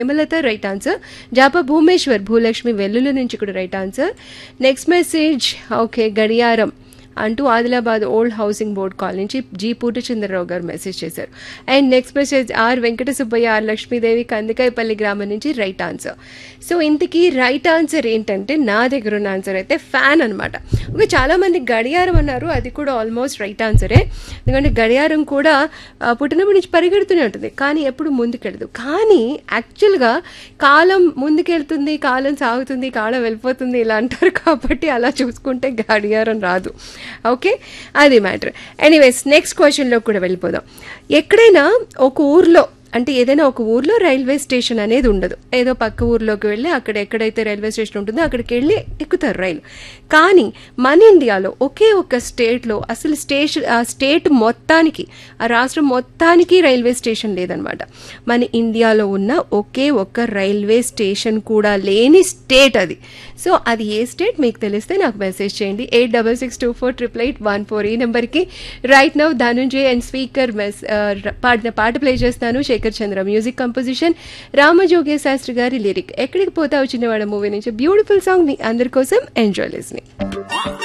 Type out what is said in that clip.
Hemalatha right answer జాప భూమేశ్వర్ భూలక్ష్మి వెల్లుల నుంచి కూడా right answer next message okay గడియారం అంటూ Adilabad old housing board call నుంచి జి పూర్ణచంద్రరావు గారు మెసేజ్ చేశారు and next message R Venkata Subbaiah R Lakshmidevi Kandikayapalli గ్రామం నుంచి రైట్ ఆన్సర్ సో ఇంతకీ రైట్ ఆన్సర్ ఏంటంటే నా దగ్గర ఉన్న ఆన్సర్ అయితే ఫ్యాన్ అనమాట ఓకే చాలా మంది గడియారం అన్నారు అది కూడా ఆల్మోస్ట్ రైట్ ఆన్సరే ఎందుకంటే గడియారం కూడా ఆ, పుట్టినప్పటి నుంచి పరిగెడుతూనే ఉంటుంది కానీ ఎప్పుడు ముందుకెళ్ళదు కానీ యాక్చువల్గా కాలం ముందుకెళ్తుంది కాలం సాగుతుంది కాలం వెళ్ళిపోతుంది ఇలా అంటారు కాబట్టి అలా చూసుకుంటే గడియారం రాదు ఓకే అది మ్యాటర్ ఎనీవేస్ నెక్స్ట్ క్వశ్చన్లో కూడా వెళ్ళిపోదాం ఎక్కడైనా ఒక ఊర్లో అంటే ఏదైనా ఒక ఊర్లో రైల్వే స్టేషన్ అనేది ఉండదు ఏదో పక్క ఊర్లోకి వెళ్ళి అక్కడ ఎక్కడైతే రైల్వే స్టేషన్ ఉంటుందో అక్కడికి వెళ్ళి ఎక్కుతారు రైలు కానీ మన ఇండియాలో ఒకే ఒక్క స్టేట్లో అసలు స్టేషన్ ఆ స్టేట్ మొత్తానికి ఆ రాష్ట్రం మొత్తానికి రైల్వే స్టేషన్ లేదనమాట మన ఇండియాలో ఉన్న ఒకే ఒక్క రైల్వే స్టేషన్ కూడా లేని స్టేట్ అది సో అది ఏ స్టేట్ మీకు తెలిస్తే నాకు మెసేజ్ చేయండి eight double six two four triple eight one four ఈ నెంబర్కి right now Dhanunjay and speaker మెస్ ఆ, ర- పాడిన పాట ప్లే చేస్తాను శేఖర్ చంద్ర మ్యూజిక్ కంపోజిషన్ రామజోగే శాస్త్రి గారి లిరిక్ ఎక్కడికి పోతావు చిన్నవాడ మూవీ నుంచి బ్యూటిఫుల్ సాంగ్ మీ అందరి కోసం ఎంజాయ్ లిస్నింగ్